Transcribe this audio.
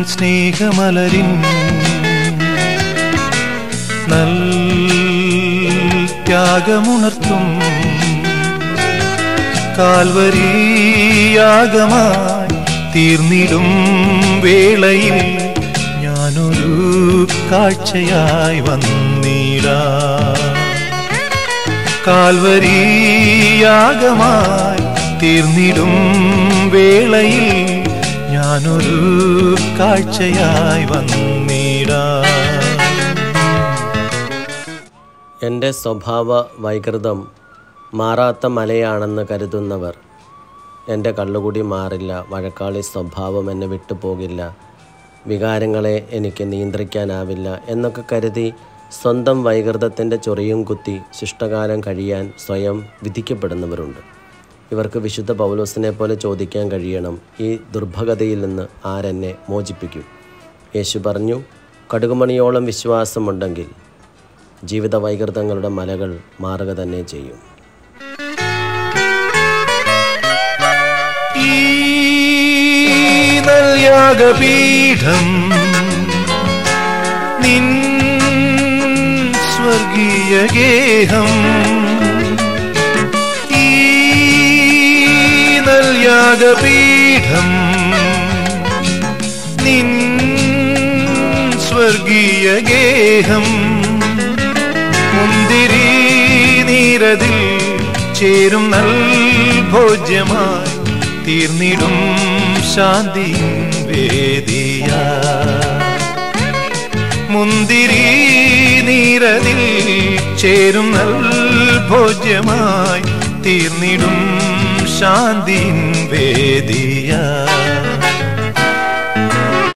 സ്നേഹമലരിൻ നൽ ത്യാഗമുണർത്തും കാൽവരിയാകമായി തീർന്നിടും വേളയിൽ ഞാനൊരു കാഴ്ചയായി വന്നിടാ കാൽവരിയാകമായി തീർന്നിടും വേളയിൽ ഞാനൊരു കാഴ്ചയായി വന്നിടാ എൻ്റെ സ്വഭാവ വൈകൃതം മാറാത്ത മലയാണെന്ന് കരുതുന്നവർ എൻ്റെ കള്ളുകുടി മാറില്ല വഴക്കാളി സ്വഭാവം എന്നെ വിട്ടുപോകില്ല വികാരങ്ങളെ എനിക്ക് നിയന്ത്രിക്കാനാവില്ല എന്നൊക്കെ കരുതി സ്വന്തം വൈകൃതത്തിൻ്റെ ചൊറിയും കുത്തി ശിഷ്ടകാലം കഴിയാൻ സ്വയം വിധിക്കപ്പെടുന്നവരുണ്ട് ഇവർക്ക് വിശുദ്ധ പൗലോസിനെ പോലെ ചോദിക്കാൻ കഴിയണം ഈ ദുർഭഗതയിൽ നിന്ന് ആരെന്നെ മോചിപ്പിക്കും യേശു പറഞ്ഞു കടുകുമണിയോളം വിശ്വാസമുണ്ടെങ്കിൽ ജീവിത വൈകൃതങ്ങളുടെ മലകൾ മാറുക തന്നെ ചെയ്യും ഈ നൽയാഗപീഠം നിൻ സ്വർഗീയ ഗേഹം ഈ നൽയാഗപീഠം നിൻ സ്വർഗീയ ഗേഹം മുന്തിരി നീരതിൽ ചേരും നൽ ഭോജ്യമായി തീർന്നിടും ശാന്തി വേദിയ മുന്തിരി നീരതിൽ ചേരും നൽ ഭോജ്യമായി തീർന്നിടും ശാന്തി വേദിയ